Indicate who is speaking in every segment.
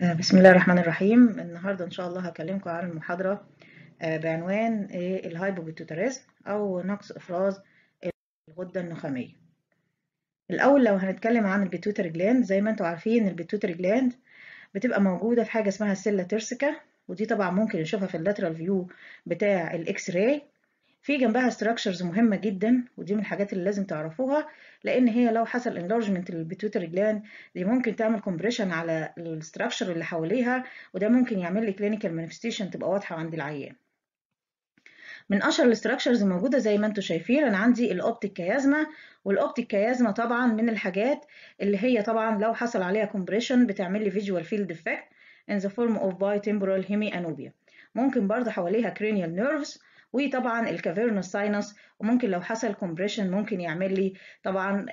Speaker 1: آه، بسم الله الرحمن الرحيم النهاردة إن شاء الله هكلمكم عن المحاضرة آه، بعنوان آه، الهايبوبيتوتاريزم أو نقص إفراز الغدة النخامية الأول لو هنتكلم عن البيتوتري جلاند زي ما انتوا عارفين البيتوتري جلاند بتبقى موجودة في حاجة اسمها السيلا تيرسيكا ودي طبعا ممكن نشوفها في اللاترال فيو بتاع الإكس راي في جنبها ستراكشرز مهمة جدا ودي من الحاجات اللي لازم تعرفوها لأن هي لو حصل انلارجمنت للبيتوتري جلاند دي ممكن تعمل كومبريشن على الستراكشر اللي حواليها وده ممكن يعمل لي كلينيكال مانيفستيشن تبقى واضحة عند العيان من اشهر الاستراكشرز الموجوده زي ما انتم شايفين انا عندي الاوبتيك كيازما والاوبتيك كيازما طبعا من الحاجات اللي هي طبعا لو حصل عليها كومبريشن بتعمل لي فيجوال فيلد افكت in the form of bitemporal hemianopia ممكن برضه حواليها cranial nerves وطبعا الكافيرنس ساينس وممكن لو حصل كومبريشن ممكن يعمل لي طبعا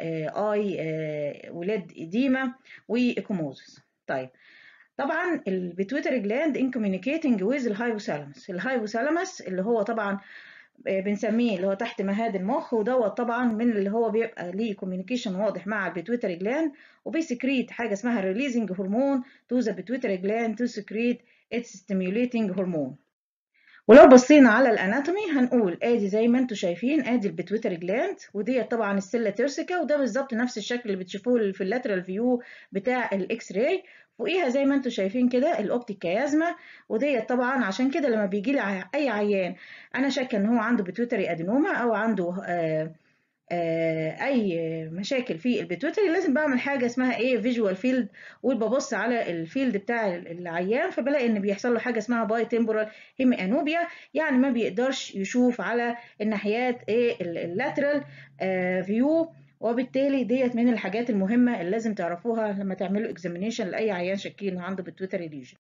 Speaker 1: اي ولاد اديما وايكوموزس طيب طبعا البيتويتري جلاند ان كوميونيكيتنج ويز الهايبوثالاموس الهايبوثالاموس اللي هو طبعا بنسميه اللي هو تحت مهاد المخ ودوت طبعا من اللي هو بيبقى ليه كوميونيكيشن واضح مع البيتويتري جلاند وبيسكريت حاجه اسمها ريليزنج هرمون تو ذا بيتويتري جلاند تو سكريت اتس ستيميوليتنج هرمون ولو بصينا على الاناتومي هنقول ادي زي ما انتم شايفين ادي البيتويتري جلاند وديت طبعا السيلا تيرسيكا وده بالظبط نفس الشكل اللي بتشوفوه في اللاترال فيو بتاع الاكس راي فوقيها زي ما انتم شايفين كده الاوبتيك كيازما وديت طبعا عشان كده لما بيجي لي اي عيان انا شاكه ان هو عنده بيتويتري ادينوما او عنده آآ آآ اي مشاكل في البيتويتري لازم بعمل حاجه اسمها ايه فيجوال فيلد وببص على الفيلد بتاع العيان فبلاقي ان بيحصل له حاجه اسمها باي تمبورال هيمي انوبيا يعني ما بيقدرش يشوف على الناحيات ايه اللاترال فيو وبالتالي ديت من الحاجات المهمة اللي لازم تعرفوها لما تعملوا اكزامينيشن لأي عيان شاكين انه عنده بيتويتري ليجن.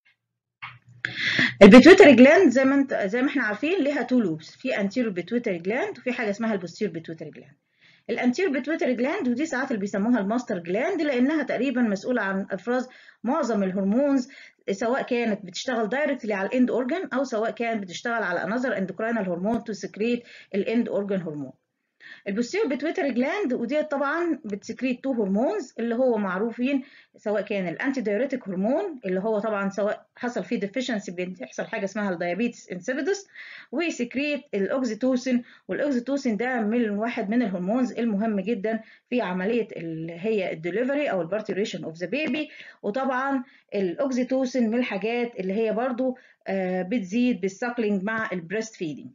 Speaker 1: البيتويتري جلاند زي ما انت زي ما احنا عارفين ليها تو لوبس في انتيرو بيتويتري جلاند وفي حاجة اسمها البوستير بيتويتري جلاند. الانتير بيتويتري جلاند ودي ساعات اللي بيسموها الماستر جلاند لانها تقريبا مسؤولة عن افراز معظم الهرمونز سواء كانت بتشتغل دايركتلي على الاند اورجان او سواء كانت بتشتغل على انذر اندوكراينال هرمون تو سكريت الاند اورجان هرمون. البوستير بيتويتري جلاند ودي طبعا بتسكريت تو هرمونز اللي هو معروفين سواء كان الانتي دايوريتيك هرمون اللي هو طبعا سواء حصل فيه ديفيشنسي بيحصل حاجه اسمها الدايابيتس انسيبيدس وسكريت الاوكسيتوسين والاوكسيتوسين ده من واحد من الهرمونز المهم جدا في عمليه اللي هي الدليفري او البارتيريشن اوف ذا بيبي وطبعا الاوكسيتوسين من الحاجات اللي هي برضو بتزيد بالساكلينج مع البريست فيدنج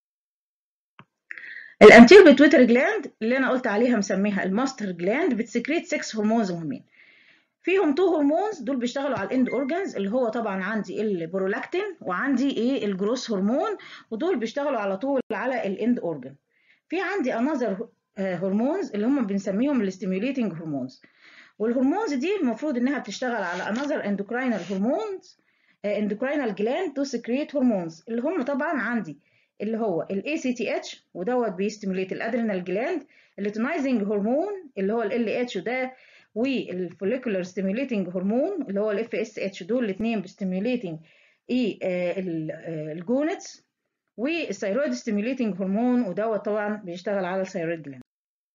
Speaker 1: الانتير بيتويتري جلاند اللي انا قلت عليها مسميها الماستر جلاند بتسكريت 6 هرمونز مهمين فيهم تو هرمونز دول بيشتغلوا على الاند اورجانز اللي هو طبعا عندي البرولاكتين وعندي ايه الجروس هرمون ودول بيشتغلوا على طول على الاند اورجان في عندي انذر هرمونز اللي هم بنسميهم الستيميوليتنج هرمونز والهرمونز دي المفروض انها بتشتغل على انذر اندوكراينال هرمونز اندوكراينال جلاند تو سكريت هرمونز اللي هم طبعا عندي اللي هو ال ACTH ودوت بيستيموليت الادرينال جلاند الليتنايزنج هرمون اللي هو ال LH وده والفوليكولار ستيموليتنج هرمون اللي هو ال FSH دول الاثنين بيستيموليتنج ايه الجونتس والثيرويد ستيموليتنج هرمون ودوت طبعا بيشتغل على الثيرويد جلاند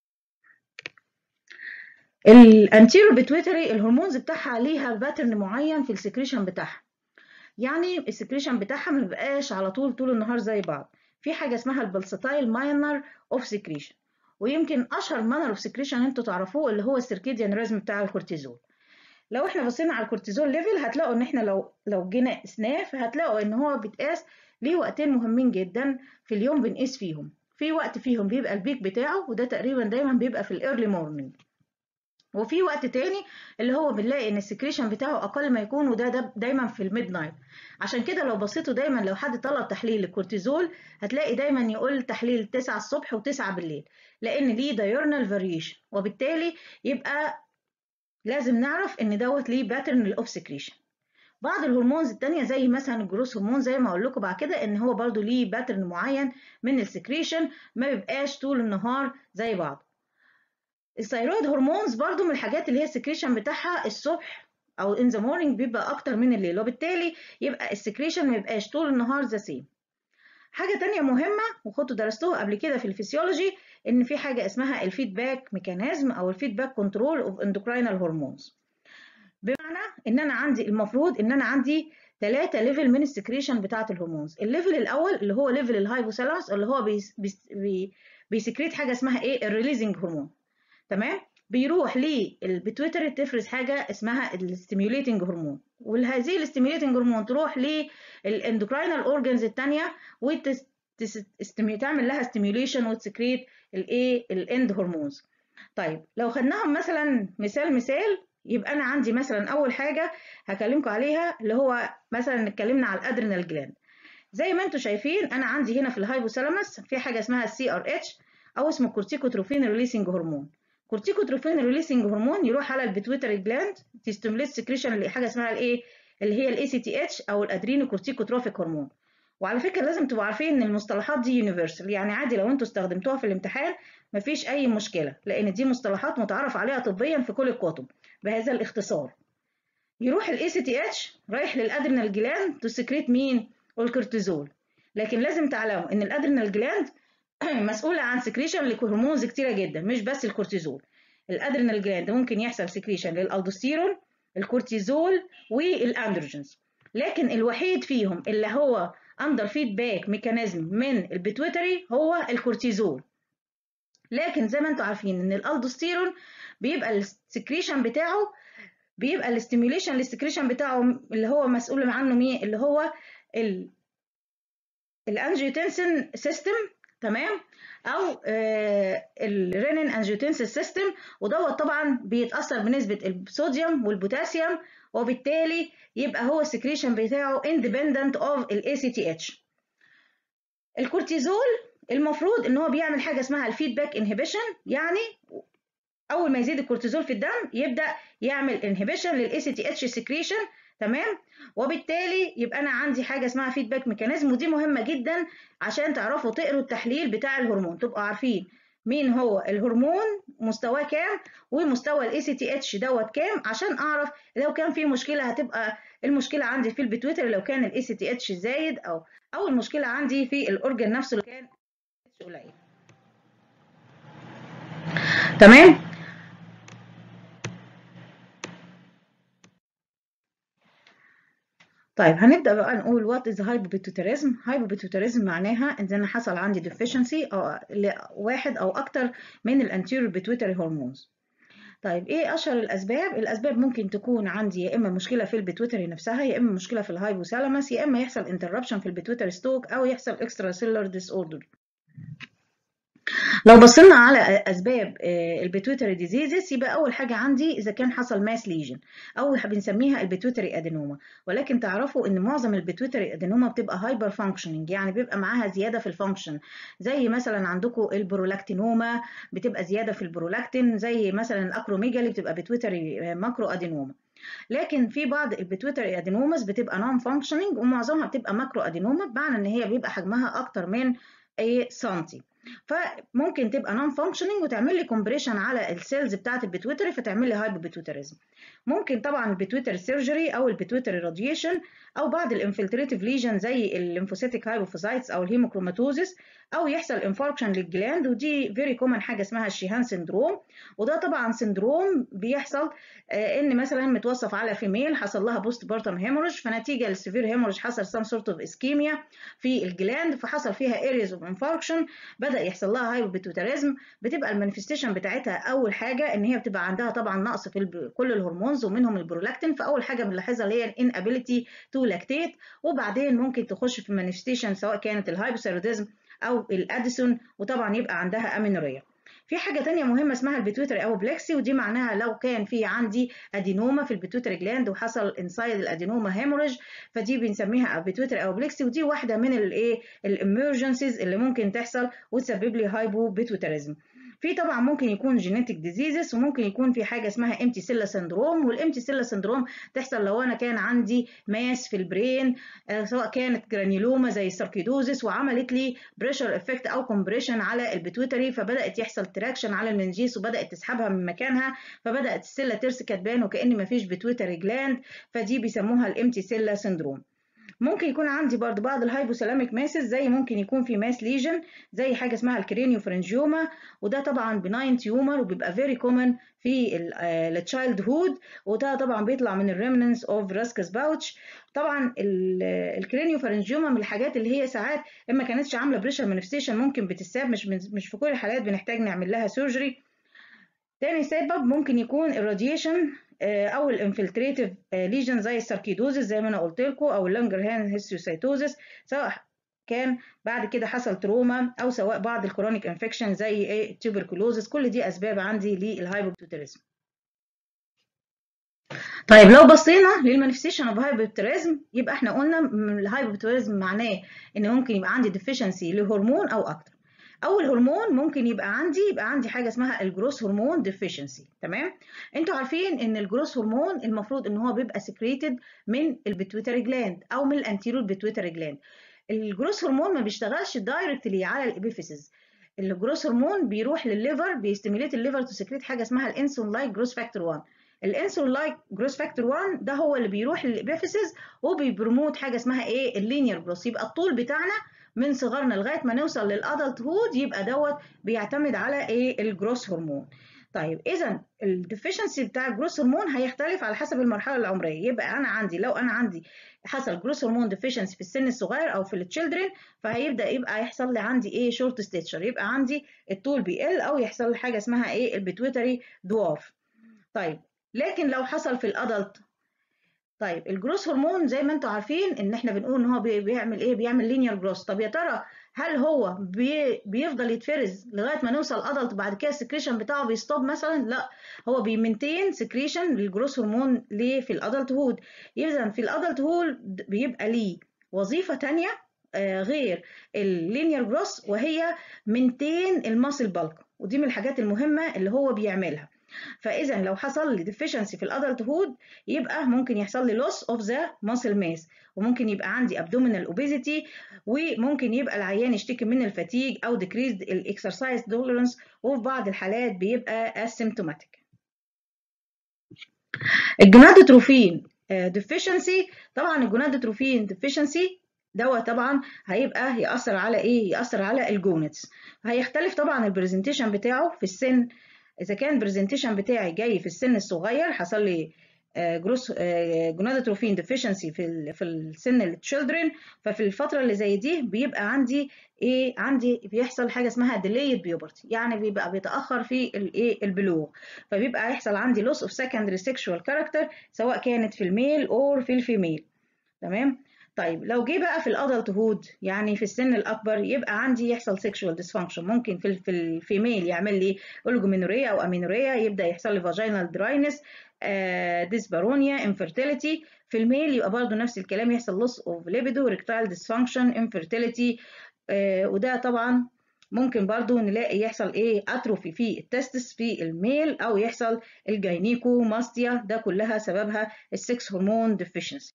Speaker 1: الانتيرو بيتويتري الهرمونز بتاعها ليها باترن معين في السكريشن بتاعها يعني السكريشن بتاعها ما بيبقاش على طول طول النهار زي بعض في حاجه اسمها البلساتايل ماينر اوف سكريشن ويمكن اشهر مانر اوف سكريشن انتوا تعرفوه اللي هو السيركيديان ريزم بتاع الكورتيزول لو احنا بصينا على الكورتيزول ليفل هتلاقوا ان احنا لو لو جينا قسناه فهتلاقوا ان هو بيتقاس ليه وقتين مهمين جدا في اليوم بنقيس فيهم في وقت فيهم بيبقى البيك بتاعه وده تقريبا دايما بيبقى في الايرلي مورنينج وفي وقت تاني اللي هو بنلاقي ان السكريشن بتاعه اقل ما يكون وده ده دايما في الميد نايت عشان كده لو بصيتوا دايما لو حد طلب تحليل الكورتيزول هتلاقي دايما يقول تحليل 9 الصبح و9 بالليل لان ليه دايورنال فاريشن وبالتالي يبقى لازم نعرف ان دوت ليه باترن اوف سكريشن بعض الهرمونز التانية زي مثلا الجروس هرمون زي ما اقول لكم بعد كده ان هو برضو ليه باترن معين من السكريشن ما بيبقاش طول النهار زي بعض الثيرويد هرمونز برضو من الحاجات اللي هي السكريشن بتاعها الصبح او ان ذا مورنينج بيبقى اكتر من الليل وبالتالي يبقى السكريشن ما يبقاش طول النهار ذا سيم حاجه تانية مهمه وكنتوا درستوها قبل كده في الفسيولوجي ان في حاجه اسمها الفيدباك ميكانيزم او الفيدباك كنترول اوف اندوكراينال هرمونز بمعنى ان انا عندي المفروض ان انا عندي ثلاثة ليفل من السكريشن بتاعة الهرمونز الليفل الاول اللي هو ليفل الهايبوثالاموس اللي هو بي بي بيسكريت حاجه اسمها ايه الريليزنج هرمون تمام بيروح للبيتويتري تفرز حاجه اسمها الستيميوليتنج هرمون وهذه الستيميوليتنج هرمون تروح للاندوكراينال اورجانز الثانيه وتعمل لها ستيميوليشن وتسكريت الايه الاند هرمونز طيب لو خدناهم مثلا مثال مثال يبقى انا عندي مثلا اول حاجه هكلمكم عليها اللي هو مثلا اتكلمنا على الادرينال جلاند زي ما انتم شايفين انا عندي هنا في الهايبوثالاموس في حاجه اسمها السي ار اتش او اسمه كورتيكوتروفين ريليسنج هرمون كورتيكوتروفين ريليسنج هرمون يروح على البيتويتري جلاند تستمليت سكريشن اللي حاجه اسمها الايه اللي هي الاي سي تي اتش او الادرينو كورتيكوتروفيك هرمون وعلى فكره لازم تبقوا عارفين ان المصطلحات دي يونيفرسال يعني عادي لو انتوا استخدمتوها في الامتحان مفيش اي مشكله لان دي مصطلحات متعارف عليها طبيا في كل الكتب بهذا الاختصار يروح الاي سي تي اتش رايح للادرينال جلاند تسكريت مين الكورتيزول لكن لازم تعلموا ان الادرينال جلاند مسؤوله عن سكريشن لهرمونز كتيره جدا مش بس الكورتيزول الادرينال جلاند ممكن يحصل سكريشن للالدوستيرون الكورتيزول والاندروجينز لكن الوحيد فيهم اللي هو اندر فيدباك ميكانيزم من البيتويتري هو الكورتيزول لكن زي ما انتم عارفين ان الالدوستيرون بيبقى السكريشن بتاعه بيبقى الاستيميوليشن للسكريشن بتاعه اللي هو مسؤول عنه مين اللي هو ال الانجيوتنسين سيستم تمام او الرينين انجيوتنسين سيستم ودوت طبعا بيتاثر بنسبه الصوديوم والبوتاسيوم وبالتالي يبقى هو السكريشن بتاعه independent of ال ACTH الكورتيزول المفروض ان هو بيعمل حاجه اسمها الفيدباك انهبيشن يعني اول ما يزيد الكورتيزول في الدم يبدا يعمل انهبيشن للاي سي تي اتش سكريشن تمام وبالتالي يبقى انا عندي حاجه اسمها فيدباك ميكانيزم ودي مهمه جدا عشان تعرفوا تقروا التحليل بتاع الهرمون تبقوا عارفين مين هو الهرمون مستواه كام ومستوى الاي سي تي اتش دوت كام عشان اعرف لو كان في مشكله هتبقى المشكله عندي في البيتويتري لو كان الاي سي تي اتش زايد او او المشكله عندي في الاورجن نفسه لو كان قليل تمام طيب هنبدا بقى نقول وات از هايبوبيتوتيريزم هايبوبيتوتيريزم معناها ان انا حصل عندي ديفيشنسي او واحد او اكتر من الانتيريور بيتويتري هرمونز طيب ايه اشهر الاسباب الاسباب ممكن تكون عندي يا اما مشكله في البيتويتري نفسها يا اما مشكله في الهايبوثالاموس يا اما يحصل انتربشن في البيتويتري ستوك او يحصل اكسترا سيلولر ديس اوردر لو بصينا على اسباب البيتويتري ديزيزز يبقى اول حاجه عندي اذا كان حصل ماس ليجن او بنسميها البيتويتري ادينوما ولكن تعرفوا ان معظم البيتويتري ادينوما بتبقى هايبر فانكشننج يعني بيبقى معاها زياده في الفانكشن زي مثلا عندكم البرولاكتينوما بتبقى زياده في البرولاكتين زي مثلا الاكروميجالي بتبقى بيتويتري ماكرو ادينوما لكن في بعض البيتويتري ادينوماز بتبقى نون فانكشننج ومعظمها بتبقى ماكرو ادينوما بمعنى ان هي بيبقى حجمها اكتر من ايه سنتي فممكن تبقى نون فانكشننج وتعمل لي كومبريشن على السيلز بتاعه البيتويتري فتعمل لي هايبوبيتويتريزم ممكن طبعا البيتويتري سيرجري او البيتويتري راديشن او بعض الانفلتريتيف ليجن زي الليمفوسيتيك هايبوفوسايتس او الهيموكروماتوزيس او يحصل انفاركشن للجلاند ودي فيري كومن حاجه اسمها الشيهان سندروم وده طبعا سندروم بيحصل ان مثلا متوصف على فيميل حصل لها بوست بارتم هيموريج فنتيجه للسيفير هيموريج حصل سام سورت اوف اسكيميا في الجلاند فحصل فيها ارياز اوف انفاركشن بدا يحصل لها هايبوبيتوتيريزم بتبقى المانيفستيشن بتاعتها اول حاجه ان هي بتبقى عندها طبعا نقص في كل الهرمونز ومنهم البرولاكتين فاول حاجه بنلاحظها اللي هي الانابيليتي تو لاكتيت وبعدين ممكن تخش في مانيفستيشن سواء كانت الهايبوثيروديزم او الاديسون وطبعا يبقى عندها امينوريا في حاجه تانية مهمه اسمها البيتويتري او بلكسي ودي معناها لو كان في عندي ادينوما في البيتويتري جلاند وحصل انسايد الادينوما هيموريج فدي بنسميها بيتويتري او بلكسي ودي واحده من الايه الامرجنسيز اللي ممكن تحصل وتسبب لي هايبو بيتويتريزم في طبعا ممكن يكون جينيتك ديزيزز وممكن يكون في حاجه اسمها امتي سيلا سندروم والامتي سيلا سندروم تحصل لو انا كان عندي ماس في البرين آه سواء كانت جرانيلوما زي الساركيدوزس وعملت لي بريشر افكت او كومبريشن على البيتويتري فبدات يحصل تراكشن على المنجيس وبدات تسحبها من مكانها فبدات السيلا ترسي كتبان وكان ما فيش بيتويتري جلاند فدي بيسموها الامتي سيلا سندروم ممكن يكون عندي برضو بعض الهايبوثالاميك ماسز زي ممكن يكون في ماس ليجن زي حاجه اسمها الكرينيو فرنجيوما وده طبعا بناين تيومر وبيبقى فيري كومن في التشايلد هود وده طبعا بيطلع من الريمننس اوف راسكس باوتش طبعا الكرينيو فرنجيوما من الحاجات اللي هي ساعات اما كانتش عامله بريشر مانيفستيشن ممكن بتتساب مش مش في كل الحالات بنحتاج نعمل لها سيرجري تاني سبب ممكن يكون الراديشن او الانفلتريتيف ليجن زي الساركيدوزس زي ما انا قلت لكم او اللانجر هاند هيستيوسايتوزس سواء كان بعد كده حصل تروما او سواء بعض الكرونيك انفكشن زي ايه تيوبركلوزس كل دي اسباب عندي للهايبوبتوتيريزم طيب لو بصينا للمانيفستيشن اوف هايبوبتيريزم يبقى احنا قلنا الهايبوبتيريزم معناه ان ممكن يبقى عندي ديفيشنسي لهرمون او اكتر اول هرمون ممكن يبقى عندي يبقى عندي حاجه اسمها الجروس هرمون ديفيشنسي تمام انتوا عارفين ان الجروس هرمون المفروض ان هو بيبقى سكريتد من البيتويتري جلاند او من الانتيريور بيتويتري جلاند الجروس هرمون ما بيشتغلش دايركتلي على الابيفيسز الجروس هرمون بيروح للليفر بيستيميليت الليفر تو سكريت حاجه اسمها الانسولين لايك جروس فاكتور 1 الانسولين لايك جروس فاكتور 1 ده هو اللي بيروح للابيفيسز وبيبرموت حاجه اسمها ايه اللينير جروس يبقى الطول بتاعنا من صغرنا لغايه ما نوصل للادلت هود يبقى دوت بيعتمد على ايه الجروس هرمون طيب اذا الديفيشنسي بتاع الجروس هرمون هيختلف على حسب المرحله العمريه يبقى انا عندي لو انا عندي حصل جروس هرمون ديفيشنسي في السن الصغير او في التشيلدرن فهيبدا يبقى يحصل لي عندي ايه شورت ستيتشر يبقى عندي الطول بيقل او يحصل لي حاجه اسمها ايه البيتويتري دوارف طيب لكن لو حصل في الادلت طيب الجروس هرمون زي ما انتم عارفين ان احنا بنقول ان هو بيعمل ايه بيعمل لينير جروس طب يا ترى هل هو بي بيفضل يتفرز لغايه ما نوصل ادلت بعد كده السكريشن بتاعه بيستوب مثلا لا هو بيمنتين سكريشن للجروس هرمون ليه في الادلت هود اذا في الادلت هود بيبقى ليه وظيفه ثانيه آه غير اللينير جروس وهي منتين الماسل بالك ودي من الحاجات المهمه اللي هو بيعملها فاذا لو حصل لي ديفيشنسي في الادلت هود يبقى ممكن يحصل لي لوس اوف ذا ماسل ماس وممكن يبقى عندي ابدومينال اوبيزيتي وممكن يبقى العيان يشتكي من الفاتيج او ديكريزد الاكسرسايز توليرنس وفي بعض الحالات بيبقى اسيمتوماتيك الجونادوتروفين ديفيشنسي طبعا الجونادوتروفين ديفيشنسي دوت طبعا هيبقى ياثر على ايه ياثر على الجونتس هيختلف طبعا البرزنتيشن بتاعه في السن اذا كان البرزنتيشن بتاعي جاي في السن الصغير حصل لي جروس جونادوتروفين ديفيشنسي في في السن التشيلدرن ففي الفتره اللي زي دي بيبقى عندي ايه عندي بيحصل حاجه اسمها ديليد بيوبرتي يعني بيبقى بيتاخر في الايه البلوغ فبيبقى يحصل عندي لوس اوف سكندري سيكشوال كاركتر سواء كانت في الميل اور في الفيميل تمام طيب لو جه بقى في الادلت هود يعني في السن الاكبر يبقى عندي يحصل سيكشوال ديسفانكشن ممكن في في الفيميل يعمل لي اولجومينوريا او امينوريا يبدا يحصل لي فاجينال دراينس ديسبارونيا انفيرتيليتي في الميل يبقى برضه نفس الكلام يحصل لوس اوف ليبيدو ريكتايل ديسفانكشن انفيرتيليتي وده طبعا ممكن برضو نلاقي يحصل ايه اتروفي في التستس في الميل او يحصل الجاينيكو ماستيا ده كلها سببها السكس هرمون ديفيشنسي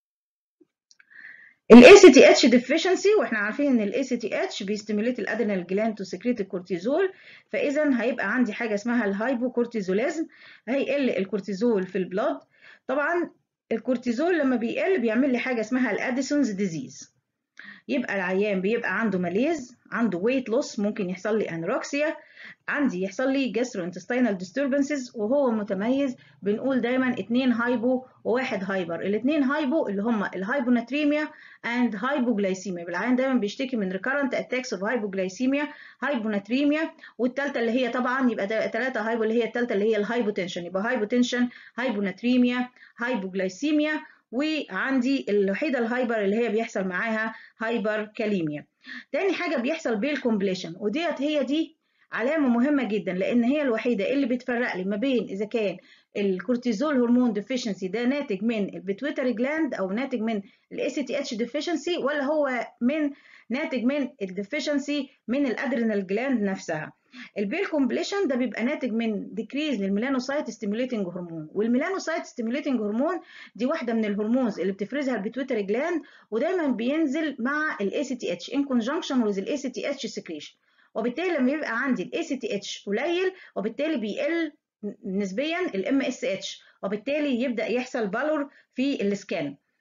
Speaker 1: الاي سي تي اتش ديفيشنسي واحنا عارفين ان الاي سي تي اتش بيستيميليت الادرينال جلاند تو سكريت الكورتيزول فاذا هيبقى عندي حاجه اسمها الهايبوكورتيزوليزم هيقل الكورتيزول في البلاد طبعا الكورتيزول لما بيقل بيعمل لي حاجه اسمها الاديسونز ديزيز يبقى العيان بيبقى عنده ماليز عنده ويت لوس ممكن يحصل لي انوركسيا عندي يحصل لي جاسترو انتستينال ديستربنسز وهو متميز بنقول دايما اتنين هايبو وواحد هايبر الاتنين هايبو اللي هم الهايبوناتريميا اند هايبوجلايسيميا العيان دايما بيشتكي من ريكارنت اتاكس اوف هايبوجلايسيميا هايبوناتريميا والثالثه اللي هي طبعا يبقى ثلاثه هايبو اللي هي الثالثه اللي هي الهايبوتنشن يبقى هايبوتنشن هايبوناتريميا هايبوجلايسيميا وعندي الوحيده الهايبر اللي هي بيحصل معاها هايبر كاليميا تاني حاجه بيحصل بالكومبليشن وديت هي دي علامه مهمه جدا لان هي الوحيده اللي بتفرق لي ما بين اذا كان الكورتيزول هرمون ديفيشنسي ده ناتج من البيتويتري جلاند او ناتج من الاي سي تي اتش ديفيشنسي ولا هو من ناتج من الديفيشنسي من الادرينال جلاند نفسها البيل كومبليشن ده بيبقى ناتج من ديكريز للميلانوسايت ستيموليتنج هرمون والميلانوسايت ستيموليتنج هرمون دي واحده من الهرمونز اللي بتفرزها البيتويتري جلاند ودايما بينزل مع الاي سي تي اتش ان كونجنكشن وذ الاي سي تي اتش سكريشن وبالتالي لما يبقى عندي الاي سي تي اتش قليل وبالتالي بيقل نسبيا الام اس اتش وبالتالي يبدا يحصل بالور في السكان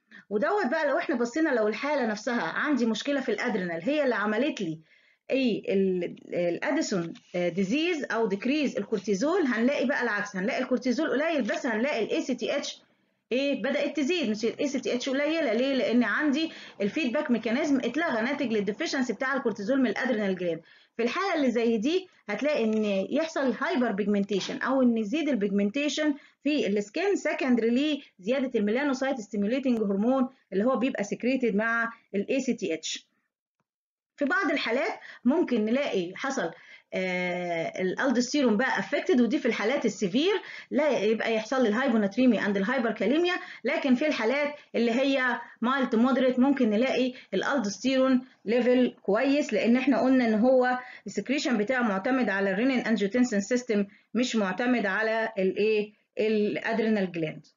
Speaker 1: ودوت بقى لو احنا بصينا لو الحاله نفسها عندي مشكله في الادرينال هي اللي عملت لي ايه الاديسون ديزيز او ديكريز الكورتيزول هنلاقي بقى العكس هنلاقي الكورتيزول قليل بس هنلاقي الاي سي تي اتش ايه بدات تزيد مش الاي سي تي اتش قليله ليه لان عندي الفيدباك ميكانيزم اتلغى ناتج للديفيشنسي بتاع الكورتيزول من الادرينال جلاند في الحاله اللي زي دي هتلاقي ان يحصل هايبر بيجمنتيشن او ان يزيد البيجمنتيشن في السكين سكندري لزياده الميلانوسايت ستيميوليتنج هرمون اللي هو بيبقى سكريتد مع الاي سي تي اتش في بعض الحالات ممكن نلاقي حصل آه الالدوستيرون بقى افكتد ودي في الحالات السيفير لا يبقى يحصل لي الهايبوناتريميا اند الهايبركاليميا لكن في الحالات اللي هي مايلد مودريت ممكن نلاقي الالدوستيرون ليفل كويس لان احنا قلنا ان هو السكريشن بتاعه معتمد على الرينين انجيوتنسين سيستم مش معتمد على الايه الادرينال جلاند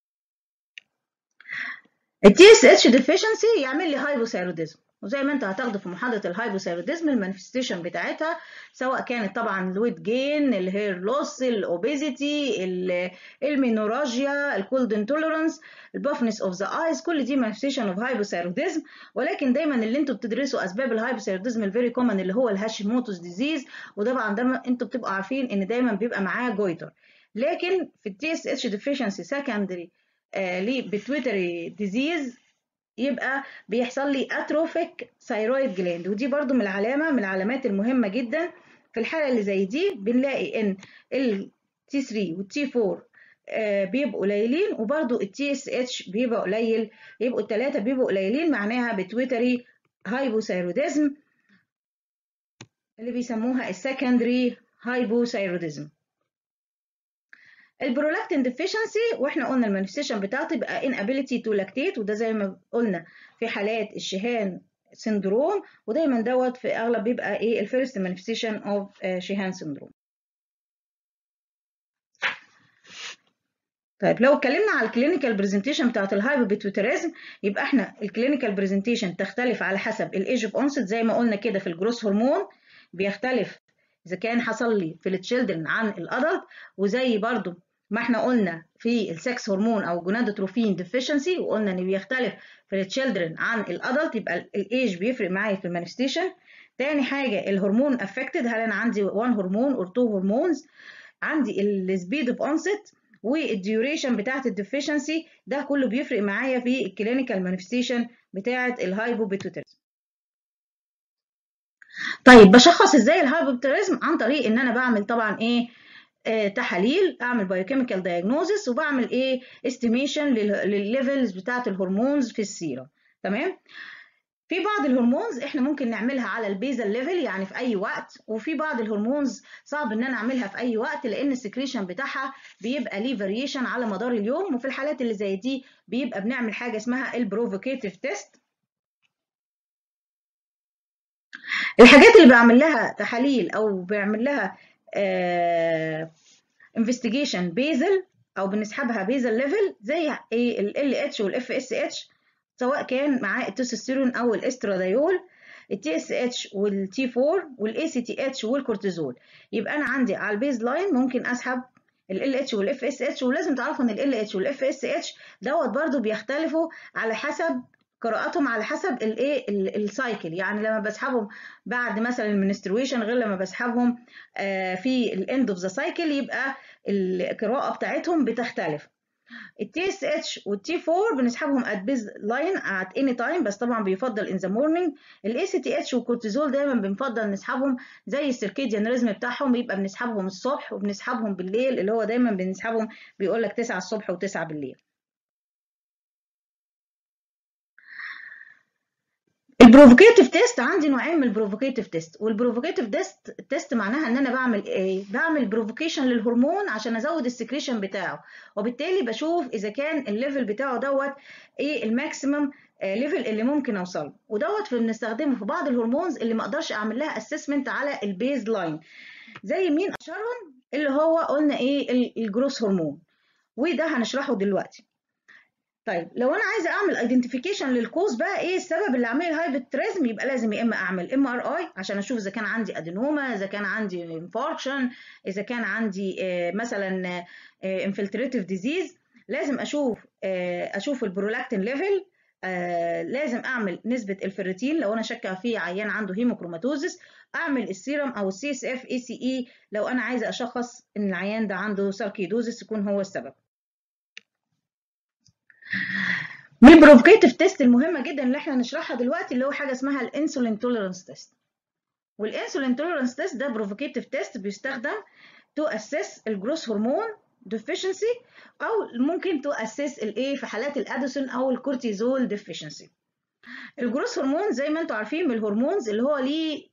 Speaker 1: التي اس اتش ديفيشنسي يعمل لي هايبوثايروديزم وزي ما انت هتاخده في محاضره الهايبوثايروديزم المانيفستيشن بتاعتها سواء كانت طبعا الويت جين الهير لوس الاوبيزيتي المينوراجيا الكولد انتوليرانس البافنس اوف ذا ايز كل دي مانيفستيشن اوف هايبوثايروديزم ولكن دايما اللي انتوا بتدرسوا اسباب الهايبوثايروديزم الفيري كومن اللي هو الهاشيموتوس ديزيز وطبعا ده انتوا بتبقوا عارفين ان دايما بيبقى معاه جويتر لكن في التي اس اتش ديفيشنسي سكندري لبيتويتري ديزيز يبقى بيحصل لي اتروفيك ثايرويد جلاند ودي برضو من العلامه من العلامات المهمه جدا في الحاله اللي زي دي بنلاقي ان التي 3 والتي 4 آه بيبقوا قليلين وبرضو التي اس اتش بيبقى قليل يبقوا الثلاثه بيبقوا قليلين معناها بتويتري هايبوثايروديزم اللي بيسموها السكندري هايبوثايروديزم البرولاكتين ديفيشنسي واحنا قلنا المانيفستيشن بتاعته يبقى inability to lactate وده زي ما قلنا في حالات الشيهان سندروم ودايما دوت في اغلب بيبقى ايه الفيرست مانيفستيشن اوف شيهان سندروم طيب لو اتكلمنا على الكلينيكال برزنتيشن بتاعت الهايبوبيتوتيريزم يبقى احنا الكلينيكال برزنتيشن تختلف على حسب الايج اوف اونست زي ما قلنا كده في الجروس هرمون بيختلف اذا كان حصل لي في التشيلدرن عن الادلت وزي برضو ما احنا قلنا في السكس هرمون او جونادوتروفين ديفيشنسي وقلنا ان بيختلف في التشيلدرن عن الادلت يبقى الايج بيفرق معايا في المانيفستيشن تاني حاجه الهرمون افكتد هل انا عندي 1 هرمون اور 2 هرمونز عندي السبيد اوف اونست والديوريشن بتاعه الديفيشنسي ده كله بيفرق معايا في الكلينيكال مانيفستيشن بتاعه الهايبوبيتوتيريزم طيب بشخص ازاي الهايبوبيتوتيريزم عن طريق ان انا بعمل طبعا ايه آه تحاليل اعمل بايوكيميكال دايجنوزس وبعمل ايه استيميشن للليفلز بتاعه الهرمونز في السيره تمام في بعض الهرمونز احنا ممكن نعملها على البيزل ليفل يعني في اي وقت وفي بعض الهرمونز صعب ان انا اعملها في اي وقت لان السكريشن بتاعها بيبقى ليه فاريشن على مدار اليوم وفي الحالات اللي زي دي بيبقى بنعمل حاجه اسمها البروفوكيتيف تيست الحاجات اللي بعمل لها تحاليل او بعمل لها انفستيجيشن بيزل او بنسحبها بيزل ليفل زي ايه ال اتش والاف اس اتش سواء كان معاه التستوستيرون او الاسترادايول التي اس اتش والتي 4 والاي سي تي اتش والكورتيزول يبقى انا عندي على البيز لاين ممكن اسحب ال اتش والاف اس اتش ولازم تعرفوا ان ال اتش والاف اس اتش دوت برضو بيختلفوا على حسب قراءتهم على حسب الايه السايكل يعني لما بسحبهم بعد مثلا المنسترويشن غير لما بسحبهم في الاند اوف ذا سايكل يبقى القراءه بتاعتهم بتختلف التي اس اتش والتي 4 بنسحبهم ات بيز لاين ات اني تايم بس طبعا بيفضل ان ذا مورنينج الاي سي تي اتش والكورتيزول دايما بنفضل نسحبهم زي السيركيديان ريزم بتاعهم يبقى بنسحبهم الصبح وبنسحبهم بالليل اللي هو دايما بنسحبهم بيقول لك 9 الصبح و9 بالليل البروفوكيتيف تيست عندي نوعين من البروفوكيتيف تيست والبروفوكيتيف تيست تيست معناها ان انا بعمل ايه بعمل بروفوكيشن للهرمون عشان ازود السكريشن بتاعه وبالتالي بشوف اذا كان الليفل بتاعه دوت ايه الماكسيمم ليفل اللي ممكن اوصله ودوت بنستخدمه في بعض الهرمونز اللي ما اقدرش اعمل لها اسسمنت على البيز لاين زي مين اشهرهم اللي هو قلنا ايه الجروس هرمون وده هنشرحه دلوقتي طيب لو انا عايزه اعمل ايدنتيفيكيشن للكوز بقى ايه السبب اللي عامل الهايبوتريزم يبقى لازم يا اما اعمل ام ار اي عشان اشوف اذا كان عندي ادينوما اذا كان عندي انفاركشن اذا كان عندي مثلا انفلتريتيف ديزيز لازم اشوف اشوف البرولاكتين ليفل آه لازم اعمل نسبه الفيرتين لو انا شاكه في عيان عنده هيموكروماتوزس اعمل السيرم او السي اس اف اي سي اي لو انا عايزه اشخص ان العيان ده عنده ساركيدوزس يكون هو السبب من البروفوكيتيف تيست المهمه جدا اللي احنا هنشرحها دلوقتي اللي هو حاجه اسمها الانسولين توليرانس تيست والانسولين توليرانس تيست ده بروفوكيتيف تيست بيستخدم تو اسس الجروس هرمون ديفيشنسي او ممكن تو اسس الايه في حالات الاديسون او الكورتيزول ديفيشنسي الجروس هرمون زي ما انتم عارفين من الهرمونز اللي هو ليه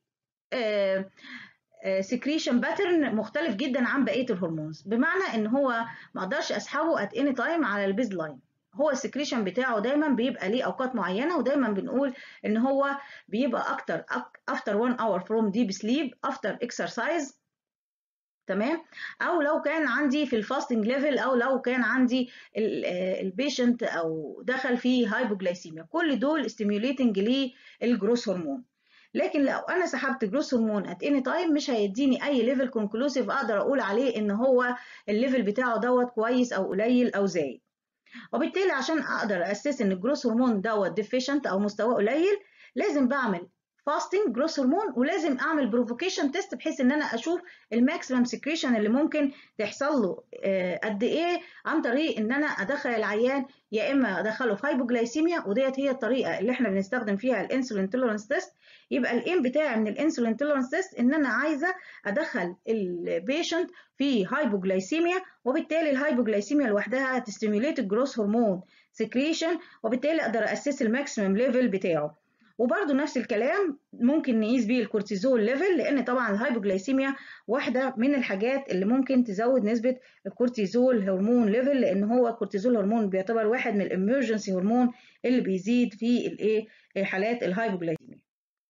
Speaker 1: سكريشن باترن مختلف جدا عن بقيه الهرمونز بمعنى ان هو ما اقدرش اسحبه ات اني تايم على البيز لاين هو السكريشن بتاعه دايما بيبقى ليه اوقات معينه ودايما بنقول ان هو بيبقى اكتر افتر 1 اور فروم ديب سليب افتر اكسرسايز تمام او لو كان عندي في الفاستنج ليفل او لو كان عندي البيشنت او دخل فيه هايبوجلايسيميا كل دول ستيميوليتنج للجروس هرمون لكن لو انا سحبت جروس هرمون ات اني تايم مش هيديني اي ليفل كونكلوسيف اقدر اقول عليه ان هو الليفل بتاعه دوت كويس او قليل او زايد وبالتالي عشان اقدر اسس ان الجروس هرمون دوت ديفيشنت او مستواه قليل لازم بعمل فاستنج جروس هرمون ولازم اعمل بروفوكيشن تيست بحيث ان انا اشوف الماكسيمم سكريشن اللي ممكن تحصل له قد ايه عن طريق ان انا ادخل العيان يا اما ادخله في هايبوجلايسيميا وديت هي الطريقه اللي احنا بنستخدم فيها الانسولين توليرانس تيست يبقى الايم بتاعي من الانسولين توليرانس تيست ان انا عايزه ادخل البيشنت في هايبوجلايسيميا وبالتالي الهايبوجلايسيميا لوحدها تستيميوليت الجروس هرمون سكريشن وبالتالي اقدر اسس الماكسيمم ليفل بتاعه وبرده نفس الكلام ممكن نقيس بيه الكورتيزول ليفل لان طبعا الهايبوجلايسيميا واحده من الحاجات اللي ممكن تزود نسبه الكورتيزول هرمون ليفل لان هو الكورتيزول هرمون بيعتبر واحد من الامرجنسي هرمون اللي بيزيد في الايه حالات الهايبوجلايسيميا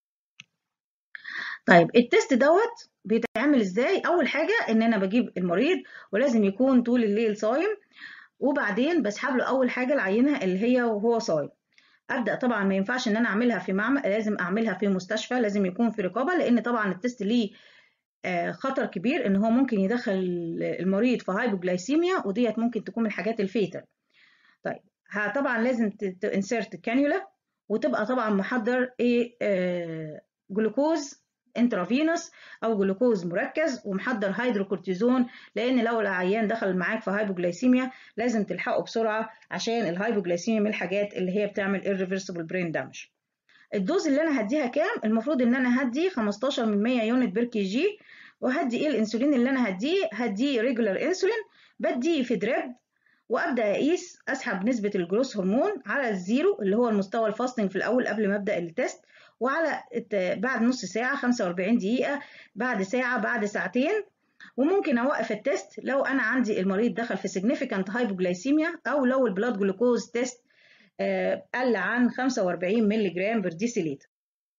Speaker 1: طيب التست دوت بيتعمل ازاي اول حاجه ان انا بجيب المريض ولازم يكون طول الليل صايم وبعدين بسحب له اول حاجه العينه اللي هي وهو صايم ابدا طبعا ما ينفعش ان انا اعملها في معمل لازم اعملها في مستشفى لازم يكون في رقابه لان طبعا التست ليه خطر كبير ان هو ممكن يدخل المريض في هايبوجلايسيميا وديت ممكن تكون من الحاجات الفيتال طيب طبعا لازم تنسرت كانيولا وتبقى طبعا محضر ايه آه جلوكوز انترافينوس او جلوكوز مركز ومحضر هيدروكورتيزون لان لو العيان دخل معاك في هايبوجلايسيميا لازم تلحقه بسرعه عشان الهايبوجلايسيميا من الحاجات اللي هي بتعمل irreversible brain damage الدوز اللي انا هديها كام المفروض ان انا هدي 15 من 100 يونت بير كي جي وهدي ايه الانسولين اللي انا هديه هديه ريجولار انسولين بديه في دريب وابدا اقيس اسحب نسبه الجروس هرمون على الزيرو اللي هو المستوى الفاستنج في الاول قبل ما ابدا التست وعلى بعد نص ساعة 45 دقيقة بعد ساعة بعد ساعتين وممكن أوقف التست لو أنا عندي المريض دخل في significant hypoglycemia أو لو البلاد جلوكوز تيست قل عن 45 مللي جرام بر ديسيليتر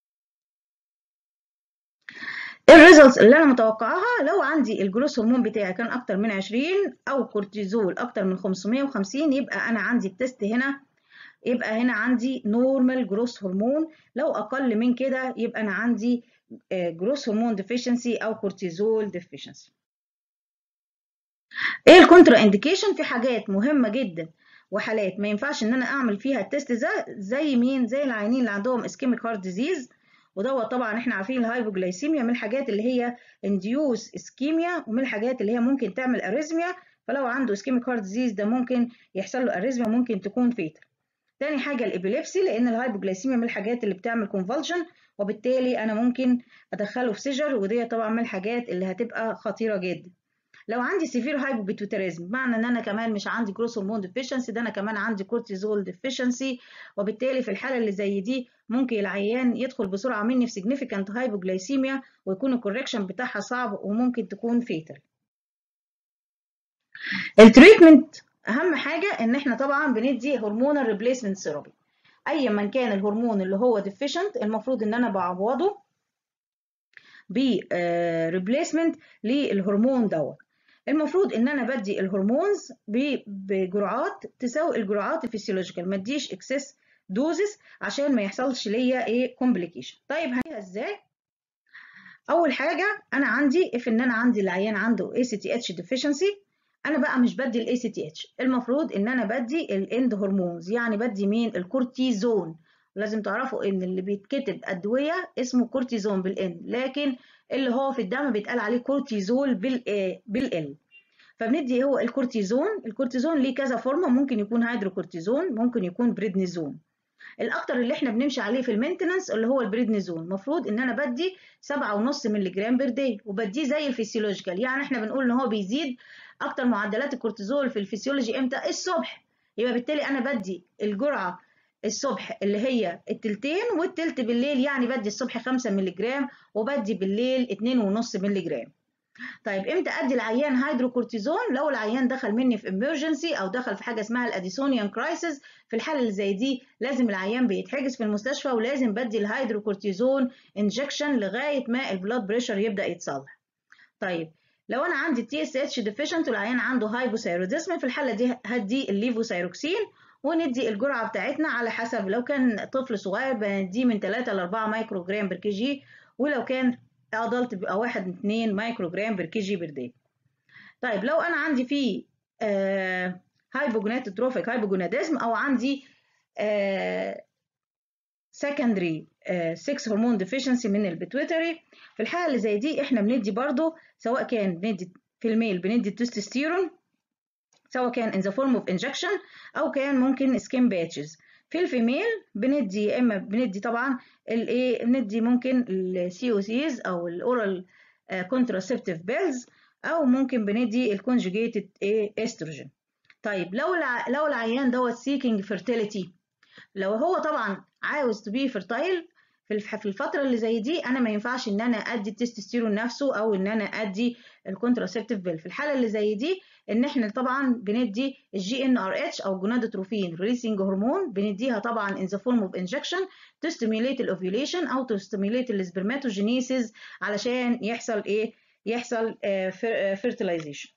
Speaker 1: الريزلتس اللي انا متوقعاها لو عندي الجلوس هرمون بتاعي كان اكتر من 20 او كورتيزول اكتر من 550 يبقى انا عندي التست هنا يبقى هنا عندي نورمال جروس هرمون لو اقل من كده يبقى انا عندي جروس هرمون ديفيشنسي او كورتيزول ديفيشنسي ايه الكونترا انديكيشن في حاجات مهمه جدا وحالات ما ينفعش ان انا اعمل فيها التست ده زي مين زي العيانين اللي عندهم اسكيميك هارت ديزيز ودوت طبعا احنا عارفين الهايبوجلايسيميا من الحاجات اللي هي انديوس اسكيميا ومن الحاجات اللي هي ممكن تعمل اريزميا فلو عنده اسكيميك هارت ديزيز ده ممكن يحصل له اريزميا ممكن تكون فيتر تاني حاجة الإبيليبسي لأن الهايبوجلايسيميا من الحاجات اللي بتعمل كونفولجن وبالتالي أنا ممكن أدخله في سيجر ودي طبعا من الحاجات اللي هتبقى خطيرة جدا لو عندي سيفير هايبوبيتوتيريزم معنى ان انا كمان مش عندي جروس هرمون ديفيشنسي ده انا كمان عندي كورتيزول ديفيشنسي وبالتالي في الحاله اللي زي دي ممكن العيان يدخل بسرعه مني في سيجنيفيكانت هايبوجلايسيميا ويكون الكوركشن بتاعها صعب وممكن تكون فيتال التريتمنت اهم حاجه ان احنا طبعا بندي هرمونال ريبليسمنت ثيرابي ايا من كان الهرمون اللي هو ديفيشنت المفروض ان انا بعوضه ب ريبليسمنت للهرمون دوت المفروض ان انا بدي الهرمونز بجرعات تساوي الجرعات الفسيولوجيكال ما اديش اكسس دوزز عشان ما يحصلش ليا ايه كومبليكيشن طيب هنيها ازاي اول حاجه انا عندي اف ان انا عندي العيان عنده اي سي تي اتش ديفيشنسي انا بقى مش بدي الاي سي تي اتش المفروض ان انا بدي الاند هرمونز يعني بدي مين الكورتيزون لازم تعرفوا ان اللي بيتكتب ادويه اسمه كورتيزون بالان لكن اللي هو في الدم بيتقال عليه كورتيزول بالاي بالال فبندي هو الكورتيزون الكورتيزون ليه كذا فورمه ممكن يكون هيدروكورتيزون ممكن يكون بريدنيزون الاكتر اللي احنا بنمشي عليه في المينتنس اللي هو البريدنيزون المفروض ان انا بدي 7.5 مللي جرام بير داي وبديه زي الفسيولوجيكال يعني احنا بنقول ان هو بيزيد اكتر معدلات الكورتيزول في الفسيولوجي امتى الصبح يبقى بالتالي انا بدي الجرعه الصبح اللي هي التلتين والتلت بالليل يعني بدي الصبح 5 مللي جرام وبدي بالليل 2.5 مللي جرام طيب امتى ادي العيان هيدروكورتيزون لو العيان دخل مني في امرجنسي او دخل في حاجه اسمها الاديسونيان كرايسيس في الحاله اللي زي دي لازم العيان بيتحجز في المستشفى ولازم بدي الهيدروكورتيزون انجكشن لغايه ما البلاد بريشر يبدا يتصلح طيب لو انا عندي تي اس اتش ديفيشنت والعيان عنده هايبوثايروديزم في الحاله دي هدي الليفوثايروكسين وندي الجرعه بتاعتنا على حسب لو كان طفل صغير بنديه من 3 ل 4 مايكرو جرام بر كي جي ولو كان ادلت بيبقى 1 من 2 مايكرو جرام بر كي جي بر داي طيب لو انا عندي فيه آه هايبوجوناتوتروفيك هايبوجوناديزم او عندي آه secondary 6 هرمون ديفيشنسي من البيتويتري في الحاله اللي زي دي احنا بندي برضو سواء كان بندي في الميل بندي التستوستيرون سواء كان in the form of injection او كان ممكن سكين باتشز في الفيميل بندي يا اما بندي طبعا الايه بندي ممكن السي او سيز او الاورال كونتراسبتيف بيلز او ممكن بندي الكونجوجيتد استروجين طيب لو الع... لو العيان دوت سيكينج فيرتيليتي لو هو طبعا عاوز تو بي فيرتايل في الفتره اللي زي دي انا ما ينفعش ان انا ادي التستوستيرون نفسه او ان انا ادي الكونتراسبتيف بيل في الحاله اللي زي دي ان احنا طبعا بندي الجي ان ار اتش او جونادوتروفين ريليسنج هرمون بنديها طبعا in the form of injection to stimulate الاوفيوليشن او to stimulate السبرماتوجينيسيس علشان يحصل ايه يحصل فيرتلايزيشن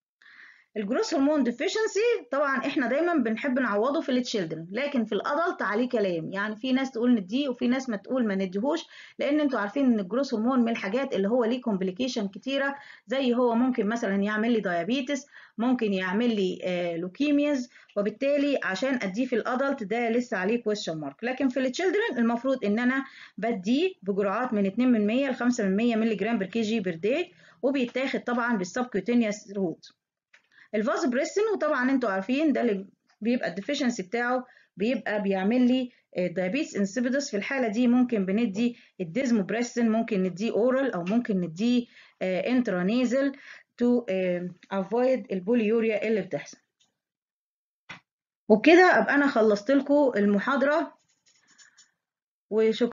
Speaker 1: الجروس هرمون ديفيشنسي طبعا احنا دايما بنحب نعوضه في التشيلدرن لكن في الادلت عليه كلام يعني في ناس تقول نديه وفي ناس ما تقول ما نديهوش لان انتوا عارفين ان الجروس هرمون من الحاجات اللي هو ليه كومبليكيشن كتيره زي هو ممكن مثلا يعمل لي دايابيتس ممكن يعمل لي آه لوكيمياز وبالتالي عشان اديه في الادلت ده لسه عليه كويشن مارك لكن في التشيلدرن المفروض ان انا بديه بجرعات من 2 من 100 ل 5 من 100 مللي جرام بر كي جي بر داي وبيتاخد طبعا بالسبكوتينيوس روت الفاز بريسن وطبعا انتوا عارفين ده اللي بيبقى الديفيشنسي بتاعه بيبقى بيعمل لي دايابيتس انسيبيدس في الحاله دي ممكن بندي الديزموبريسن ممكن نديه اورال او ممكن نديه انترانيزل تو افويد البوليوريا اللي بتحصل وبكده ابقى انا خلصت لكم المحاضره وشكرا